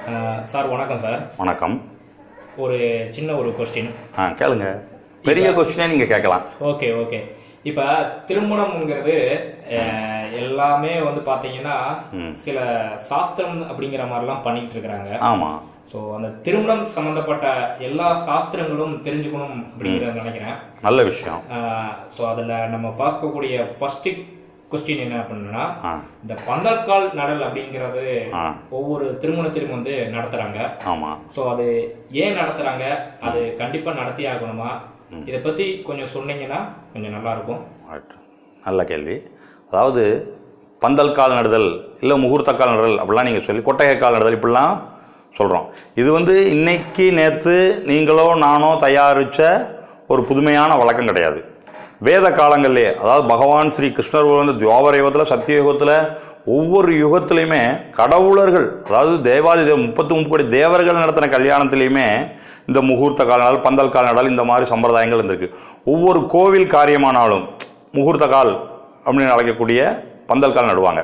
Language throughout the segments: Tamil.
அஹ், சார் வணக்கம் சார் வணக்கம் ஒரு சின்ன ஒரு கொஸ்டின் ஆ கேளுங்க பெரிய கொஸ்டினே நீங்கள் கேட்கலாம் ஓகே ஓகே இப்போ திருமணம்ங்கிறது அஹ், எல்லாமே வந்து பார்த்தீங்கன்னா ம். சில சாஸ்திரம் அப்படிங்கிற மாதிரிலாம் பண்ணிட்டு இருக்கிறாங்க ஆமாம் ஸோ அந்த திருமணம் சம்பந்தப்பட்ட எல்லா சாஸ்திரங்களும் தெரிஞ்சுக்கணும் அப்படிங்கிறத நினைக்கிறேன் நல்ல விஷயம் ஸோ அதில் நம்ம பார்க்கக்கூடிய ஃபர்ஸ்ட் கொஸ்டின் என்ன அப்படின்னா ஆ இந்த பந்தல்கால் நடல் அப்படிங்கிறது ஆ ஒவ்வொரு திருமணத்திலும் வந்து நடத்துறாங்க ஆமாம் ஸோ அது ஏன் நடத்துறாங்க அது கண்டிப்பா நடத்தி ஆகணுமா இதை பத்தி கொஞ்சம் சொன்னீங்கன்னா கொஞ்சம் நல்லா இருக்கும் Right. நல்ல கேள்வி அதாவது பந்தல் கால் நடுதல் இல்லை முகூர்த்த கால் நடுதல் அப்படிலாம் நீங்கள் சொல்லி கொட்டகை கால் நடுதல் இப்படிலாம் சொல்கிறோம் இது வந்து இன்னைக்கு நேற்று நீங்களோ நானோ தயாரித்த ஒரு புதுமையான வழக்கம் கிடையாது வேத காலங்கள்லேயே அதாவது பகவான் ஸ்ரீ கிருஷ்ணர் வந்து துவாபர யுகத்தில் சத்திய யுகத்தில் ஒவ்வொரு யுகத்திலையுமே கடவுளர்கள் அதாவது தேவாதி தேவ முப்பத்து முப்பது தேவர்கள் நடத்தின கல்யாணத்திலையுமே இந்த முகூர்த்த கால நாள் பந்தல் கால நாள் இந்த மாதிரி சம்பிரதாயங்கள் இருந்திருக்கு ஒவ்வொரு கோவில் காரியமானாலும் முகூர்த்த கால் அப்படின்னு அழைக்கக்கூடிய பந்தல் கால் நடுவாங்க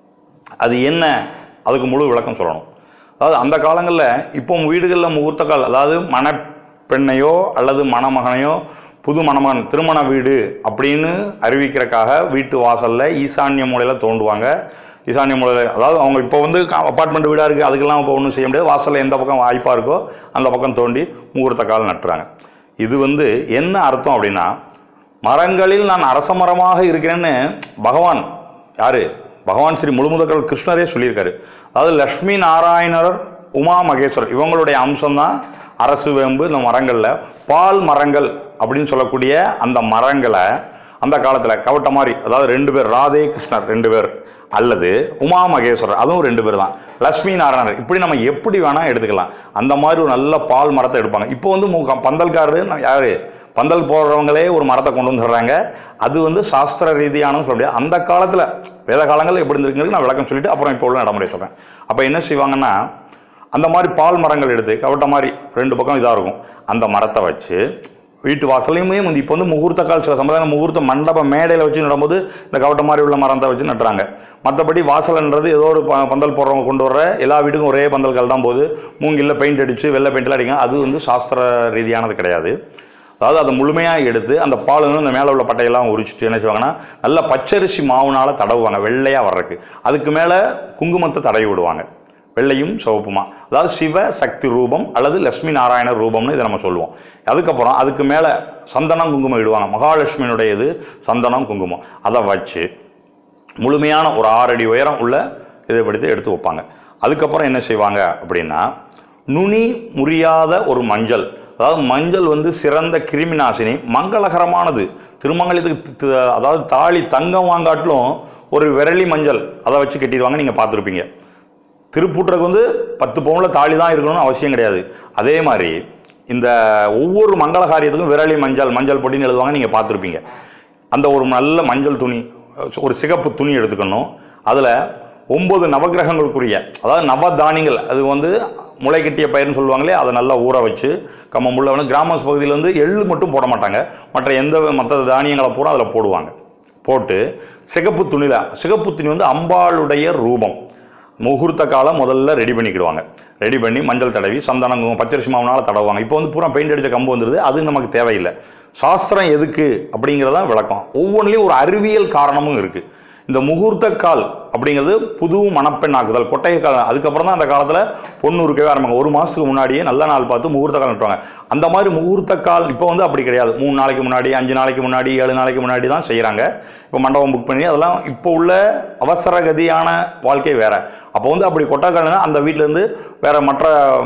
அது என்ன அதுக்கு முழு விளக்கம் சொல்லணும் அதாவது அந்த காலங்களில் இப்போ வீடுகளில் முகூர்த்த கால் அதாவது மணப்பெண்ணையோ அல்லது மணமகனையோ புது மணமகன் திருமண வீடு அப்படின்னு அறிவிக்கிறக்காக வீட்டு வாசலில் ஈசான்ய மூலையில் தோண்டுவாங்க ஈசான்ய மூலையில் அதாவது அவங்க இப்போ வந்து அப்பார்ட்மெண்ட் வீடாக இருக்குது அதுக்கெல்லாம் இப்போ ஒன்றும் செய்ய முடியாது வாசலில் எந்த பக்கம் வாய்ப்பாக இருக்கோ அந்த பக்கம் தோண்டி முகூர்த்த கால் நட்டுறாங்க இது வந்து என்ன அர்த்தம் அப்படின்னா மரங்களில் நான் அரச மரமாக இருக்கிறேன்னு பகவான் யாரு பகவான் ஸ்ரீ முழுமுதக்கல் கிருஷ்ணரே சொல்லியிருக்காரு அதாவது லக்ஷ்மி நாராயணர் உமா மகேஸ்வரர் இவங்களுடைய அம்சம்தான் அரசு வேம்பு இந்த மரங்களில் பால் மரங்கள் அப்படின்னு சொல்லக்கூடிய அந்த மரங்களை அந்த காலத்தில் கவட்ட மாதிரி அதாவது ரெண்டு பேர் ராதே கிருஷ்ணர் ரெண்டு பேர் அல்லது உமா மகேஸ்வரர் அதுவும் ரெண்டு பேர் தான் லக்ஷ்மி நாராயணர் இப்படி நம்ம எப்படி வேணால் எடுத்துக்கலாம் அந்த மாதிரி ஒரு நல்ல பால் மரத்தை எடுப்பாங்க இப்போ வந்து மு- பந்தல்காரரு நான் யாரு பந்தல் போடுறவங்களே ஒரு மரத்தை கொண்டு வந்துடுறாங்க அது வந்து சாஸ்திர ரீதியான சொல்ல முடியாது அந்த காலத்தில் வேத காலங்களில் எப்படி இருந்திருக்குங்கிறது நான் விளக்கம் சொல்லிட்டு அப்புறம் இப்போ உள்ள நடைமுறை சொல்கிறேன் அப்போ என்ன செய்வாங்கன்னா அந்த மாதிரி பால் மரங்கள் எடுத்து கவட்ட மாதிரி ரெண்டு பக்கம் இதாக இருக்கும் அந்த மரத்தை வச்சு வீட்டு வாசலையுமே வந்து இப்போ வந்து முகூர்த்த கால் சில சம்பிரதாயம் முகூர்த்த மண்டப மேடையில் வச்சு நடும்போது இந்த கவட்ட மாதிரி உள்ள மரத்தை வச்சு நட்டுறாங்க மற்றபடி வாசல்ன்றது ஏதோ ஒரு ப- பந்தல் போடுறவங்க கொண்டு வர எல்லா வீட்டுக்கும் ஒரே பந்தல் கால் தான் போகுது மூங்கில்ல பெயிண்ட் அடித்து வெள்ளை பெயிண்ட்லாம் அடிங்க அது வந்து சாஸ்திர ரீதியானது கிடையாது அதாவது அதை முழுமையாக எடுத்து அந்த பால் வந்து அந்த மேலே உள்ள பட்டையெல்லாம் உரிச்சிட்டு என்ன செய்வாங்கன்னா நல்ல பச்சரிசி மாவுனால தடவுவாங்க வெள்ளையாக வர்றதுக்கு அதுக்கு மேலே குங்குமத்தை தடவி விடுவாங்க வெள்ளையும் சிவப்புமா அதாவது சிவ சக்தி ரூபம் அல்லது லட்சுமி நாராயண ரூபம்னு இதை நம்ம சொல்லுவோம் அதுக்கப்புறம் அதுக்கு மேலே சந்தனம் குங்குமம் இடுவாங்க மகாலட்சுமியினுடைய இது சந்தனம் குங்குமம் அதை வச்சு முழுமையான ஒரு ஆறு அடி உயரம் உள்ள இதை படுத்து எடுத்து வைப்பாங்க அதுக்கப்புறம் என்ன செய்வாங்க அப்படின்னா நுனி முறியாத ஒரு மஞ்சள் அதாவது மஞ்சள் வந்து சிறந்த கிருமி நாசினி மங்களகரமானது திருமங்கலத்துக்கு தி- அதாவது தாலி தங்கம் வாங்காட்டிலும் ஒரு விரலி மஞ்சள் அதை வச்சு கட்டிடுவாங்க நீங்கள் பார்த்துருப்பீங்க திருப்பூட்டுறதுக்கு வந்து பத்து பவுனில் தாலி தான் இருக்கணும்னு அவசியம் கிடையாது அதே மாதிரி இந்த ஒவ்வொரு மங்கள காரியத்துக்கும் விரலி மஞ்சள் மஞ்சள் பொடின்னு எழுதுவாங்க நீங்கள் பார்த்துருப்பீங்க அந்த ஒரு நல்ல மஞ்சள் துணி ஒரு சிகப்பு துணி எடுத்துக்கணும் அதில் ஒன்பது நவக்கிரகங்களுக்குரிய அதாவது நவதானியங்கள் அது வந்து முளை கட்டிய பயிர்னு சொல்லுவாங்களே அதை நல்லா ஊற வச்சு கம்ம முள்ள வந்து கிராம பகுதியில் வந்து எள்ளு மட்டும் போட மாட்டாங்க மற்ற எந்த மற்ற தானியங்களை பூரா அதில் போடுவாங்க போட்டு சிகப்பு துணியில் சிகப்பு துணி வந்து அம்பாளுடைய ரூபம் முகூர்த்த காலம் முதல்ல ரெடி பண்ணிக்கிடுவாங்க ரெடி பண்ணி மஞ்சள் தடவி சந்தனம் குங்குமம், பச்சரிசி மாவுனால தடவுவாங்க இப்போ வந்து பூரா பெயிண்ட் அடித்த கம்பு வந்துடுது அது நமக்கு தேவையில்லை சாஸ்திரம் எதுக்கு அப்படிங்கிறதான் விளக்கம் ஒவ்வொன்றிலையும் ஒரு அறிவியல் காரணமும் இருக்குது இந்த முகூர்த்த கால் அப்படிங்கிறது புது மணப்பெண் ஆக்குதல் கொட்டை கால் அதுக்கப்புறம் தான் அந்த காலத்தில் பொண்ணு இருக்கவே ஆரம்பிங்க ஒரு மாதத்துக்கு முன்னாடியே நல்ல நாள் பார்த்து முகூர்த்த கால் நட்டுவாங்க அந்த மாதிரி முகூர்த்த கால் இப்போ வந்து அப்படி கிடையாது மூணு நாளைக்கு முன்னாடி அஞ்சு நாளைக்கு முன்னாடி ஏழு நாளைக்கு முன்னாடி தான் செய்கிறாங்க இப்போ மண்டபம் புக் பண்ணி அதெல்லாம் இப்போ உள்ள அவசர கதியான வாழ்க்கை வேற அப்போ வந்து அப்படி கொட்டக்கால்னா அந்த வீட்டிலேருந்து வேற மற்ற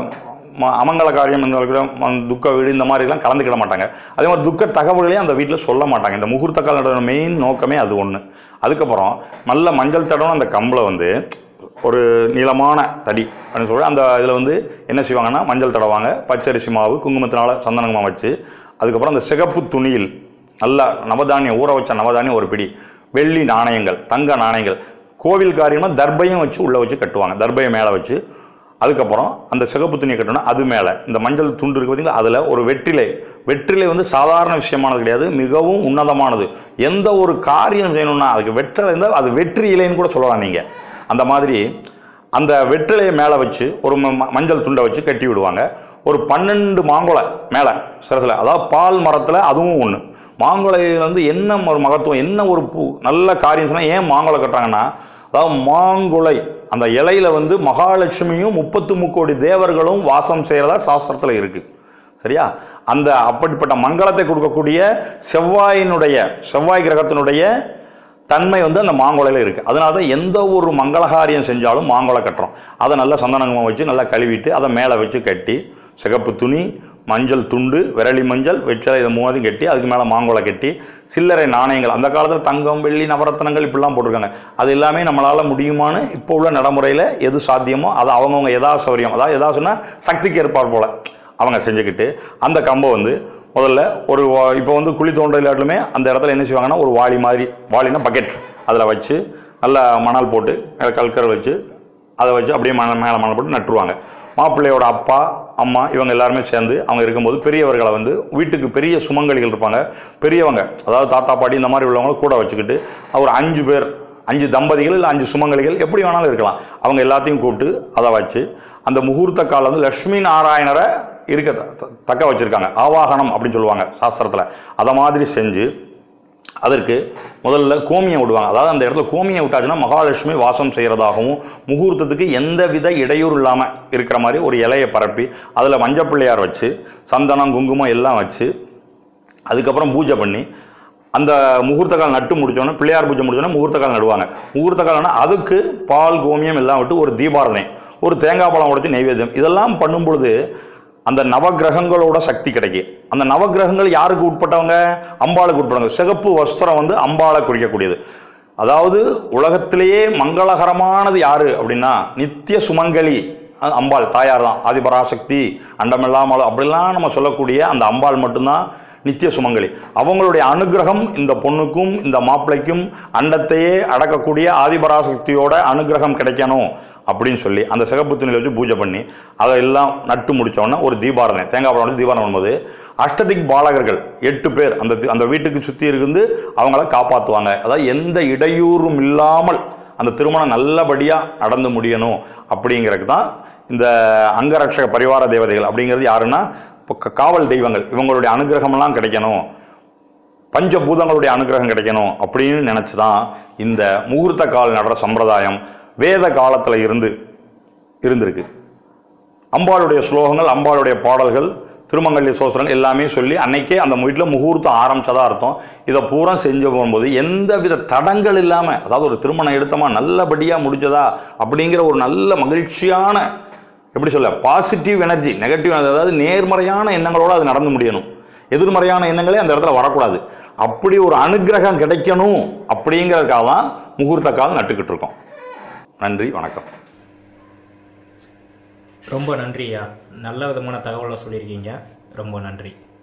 ம- அமங்கல காரியம் இந்த இருக்கிற ம- துக்க வீடு இந்த மாதிரிலாம் கலந்துக்கிட மாட்டாங்க அதே மாதிரி துக்க தகவல்களையும் அந்த வீட்டில் சொல்ல மாட்டாங்க இந்த முகூர்த்த காலோட மெயின் நோக்கமே அது ஒன்று அதுக்கப்புறம் நல்ல மஞ்சள் தடவை அந்த கம்பில் வந்து ஒரு நீளமான தடி அப்படின்னு சொல்லி அந்த இதில் வந்து என்ன செய்வாங்கன்னா மஞ்சள் தடவாங்க பச்சரிசி மாவு குங்குமத்தினால சந்தனமாக வச்சு அதுக்கப்புறம் அந்த சிகப்பு துணியில் நல்லா நவதானியம் ஊற வச்ச நவதானியம் ஒரு பிடி வெள்ளி நாணயங்கள் தங்க நாணயங்கள் கோவில் காரியம்னா தர்பையும் வச்சு உள்ளே வச்சு கட்டுவாங்க தர்பையை மேலே வச்சு அதுக்கப்புறம் அந்த சிகப்பு துணியை கட்டணும் அது மேலே இந்த மஞ்சள் துண்டு இருக்கு பார்த்தீங்களா அதில் ஒரு வெற்றிலை வெற்றிலை வந்து சாதாரண விஷயமானது கிடையாது மிகவும் உன்னதமானது எந்த ஒரு காரியம் செய்யணும்னா அதுக்கு வெற்றிலை இருந்தால் அது வெற்றி இலைன்னு கூட சொல்லலாம் நீங்கள் அந்த மாதிரி அந்த வெற்றிலையை மேலே வச்சு ஒரு ம- ம- மஞ்சள் துண்டை வச்சு கட்டி விடுவாங்க ஒரு பன்னெண்டு மாங்குளை மேலே சிரசில் அதாவது பால் மரத்தில் அதுவும் ஒன்று மாங்குளையில் வந்து என்ன ஒரு மகத்துவம் என்ன ஒரு பூ நல்ல காரியம் சொன்னால் ஏன் மாங்குளை கட்டுறாங்கன்னா அதாவது மாங்குளை அந்த இலையில வந்து மகாலட்சுமியும் முப்பத்து முக்கோடி தேவர்களும் வாசம் செய்கிறதா சாஸ்திரத்தில் இருக்குது சரியா அந்த அப்படிப்பட்ட மங்களத்தை கொடுக்கக்கூடிய செவ்வாயினுடைய செவ்வாய் கிரகத்தினுடைய தன்மை வந்து அந்த மாங்குளையில் இருக்குது அதனால தான் எந்த ஒரு மங்களகாரியம் செஞ்சாலும் மாங்குளை கட்டுறோம் அதை நல்லா சந்தனங்கமாக வச்சு நல்லா கழுவிட்டு அதை மேலே வச்சு கட்டி சிகப்பு துணி மஞ்சள் துண்டு விரலி மஞ்சள் வெற்றிலை இதை மூவாதையும் கட்டி அதுக்கு மேலே மாங்குளை கட்டி சில்லறை நாணயங்கள் அந்த காலத்தில் தங்கம் வெள்ளி நவரத்னங்கள் இப்படிலாம் போட்டிருக்காங்க அது எல்லாமே நம்மளால் முடியுமான்னு இப்போ உள்ள நடைமுறையில் எது சாத்தியமோ அதை அவங்கவுங்க எதா சௌரியம் அதாவது எதா சொன்னால் சக்திக்கு ஏற்பாடு போல் அவங்க செஞ்சுக்கிட்டு அந்த கம்பை வந்து முதல்ல ஒரு வா- இப்போ வந்து குழி தோண்டலாட்டுமே அந்த இடத்துல என்ன செய்வாங்கன்னா ஒரு வாளி மாதிரி வாளினா பக்கெட் அதில் வச்சு நல்லா மணல் போட்டு மேல கல்கரை வச்சு அதை வச்சு அப்படியே மணல் மேலே மணல் போட்டு நட்டுருவாங்க மாப்பிள்ளையோட அப்பா அம்மா இவங்க எல்லாருமே சேர்ந்து அவங்க இருக்கும்போது பெரியவர்களை வந்து வீட்டுக்கு பெரிய சுமங்கலிகள் இருப்பாங்க பெரியவங்க அதாவது தாத்தா பாட்டி இந்த மாதிரி உள்ளவங்களை கூட வச்சுக்கிட்டு ஒரு அஞ்சு பேர் அஞ்சு தம்பதிகள் இல்லை அஞ்சு சுமங்கலிகள் எப்படி வேணாலும் இருக்கலாம் அவங்க எல்லாத்தையும் கூப்பிட்டு அதை வச்சு அந்த முகூர்த்த காலம் வந்து லக்ஷ்மி நாராயணரை இருக்க த- த- தக்க வச்சிருக்காங்க ஆவாகனம் அப்படின்னு சொல்லுவாங்க சாஸ்திரத்தில் அதை மாதிரி செஞ்சு அதற்கு முதல்ல கோமியம் விடுவாங்க அதாவது அந்த இடத்துல கோமியம் விட்டாச்சுன்னா மகாலட்சுமி வாசம் செய்கிறதாகவும் முகூர்த்தத்துக்கு எந்த வித இடையூறு இல்லாமல் இருக்கிற மாதிரி ஒரு இலையை பரப்பி அதில் மஞ்சள் பிள்ளையார் வச்சு சந்தனம் குங்குமம் எல்லாம் வச்சு அதுக்கப்புறம் பூஜை பண்ணி அந்த முகூர்த்த கால் நட்டு முடிச்சோன்னே பிள்ளையார் பூஜை முடிச்சோன்னே முகூர்த்த கால் நடுவாங்க முகூர்த்த கால்னா அதுக்கு பால் கோமியம் எல்லாம் விட்டு ஒரு தீபாரதனை ஒரு தேங்காய் பழம் உடைச்சு நைவேத்தியம் இதெல்லாம் பண்ணும் பொழுது அந்த நவக்கிரகங்களோட சக்தி கிடைக்கும் அந்த நவக்கிரகங்கள் யாருக்கு உட்பட்டவங்க அம்பாளுக்கு உட்பட்டவங்க சிகப்பு வஸ்திரம் வந்து அம்பாளை குறிக்கக்கூடியது அதாவது உலகத்திலேயே மங்களகரமானது யாரு அப்படின்னா நித்திய சுமங்கலி அது அம்பாள் தாயார் தான் ஆதிபராசக்தி அண்டமெல்லாம் அப்படிலாம் நம்ம சொல்லக்கூடிய அந்த அம்பாள் மட்டும்தான் நித்திய சுமங்கலி அவங்களுடைய அனுகிரகம் இந்த பொண்ணுக்கும் இந்த மாப்பிள்ளைக்கும் அண்டத்தையே அடக்கக்கூடிய ஆதிபராசக்தியோட அனுகிரகம் கிடைக்கணும் அப்படின்னு சொல்லி அந்த சிகப்பு துணியில் வச்சு பூஜை பண்ணி அதை எல்லாம் நட்டு முடிச்சோன்னே ஒரு தீபாரதனை தேங்காய் பழம் வச்சு தீபாரதனை பண்ணும்போது அஷ்டதிக் பாலகர்கள் எட்டு பேர் அந்த தி- அந்த வீட்டுக்கு சுற்றி இருந்து அவங்கள காப்பாற்றுவாங்க அதாவது எந்த இடையூறும் இல்லாமல் அந்த திருமணம் நல்லபடியாக நடந்து முடியணும் அப்படிங்கிறதுக்கு தான் இந்த அங்கரட்சக பரிவார தேவதைகள் அப்படிங்கிறது யாருன்னா இப்போ க- காவல் தெய்வங்கள் இவங்களுடைய அனுகிரகமெல்லாம் கிடைக்கணும் பஞ்சபூதங்களுடைய அனுகிரகம் கிடைக்கணும் அப்படின்னு நினச்சி தான் இந்த முகூர்த்த கால் நடுற சம்பிரதாயம் வேத காலத்தில் இருந்து இருந்திருக்கு அம்பாளுடைய ஸ்லோகங்கள் அம்பாளுடைய பாடல்கள் திருமங்கல்ய சோஸ்திரங்கள் எல்லாமே சொல்லி அன்னைக்கே அந்த வீட்டில் முகூர்த்தம் ஆரம்பிச்சதா அர்த்தம் இதை பூரா செஞ்சு போகும்போது எந்த வித தடங்கள் இல்லாமல் அதாவது ஒரு திருமணம் எடுத்தமா நல்லபடியாக முடிஞ்சதா அப்படிங்கிற ஒரு நல்ல மகிழ்ச்சியான எப்படி சொல்ல பாசிட்டிவ் எனர்ஜி நெகட்டிவ் அதாவது நேர்மறையான எண்ணங்களோடு அது நடந்து முடியணும் எதிர்மறையான எண்ணங்களே அந்த இடத்துல வரக்கூடாது அப்படி ஒரு அனுக்கிரகம் கிடைக்கணும் அப்படிங்கிறதுக்காக தான் முகூர்த்த கால் நட்டுக்கிட்டு இருக்கோம் நன்றி வணக்கம் ரொம்ப நன்றியா நல்ல விதமான தகவலை சொல்லியிருக்கீங்க ரொம்ப நன்றி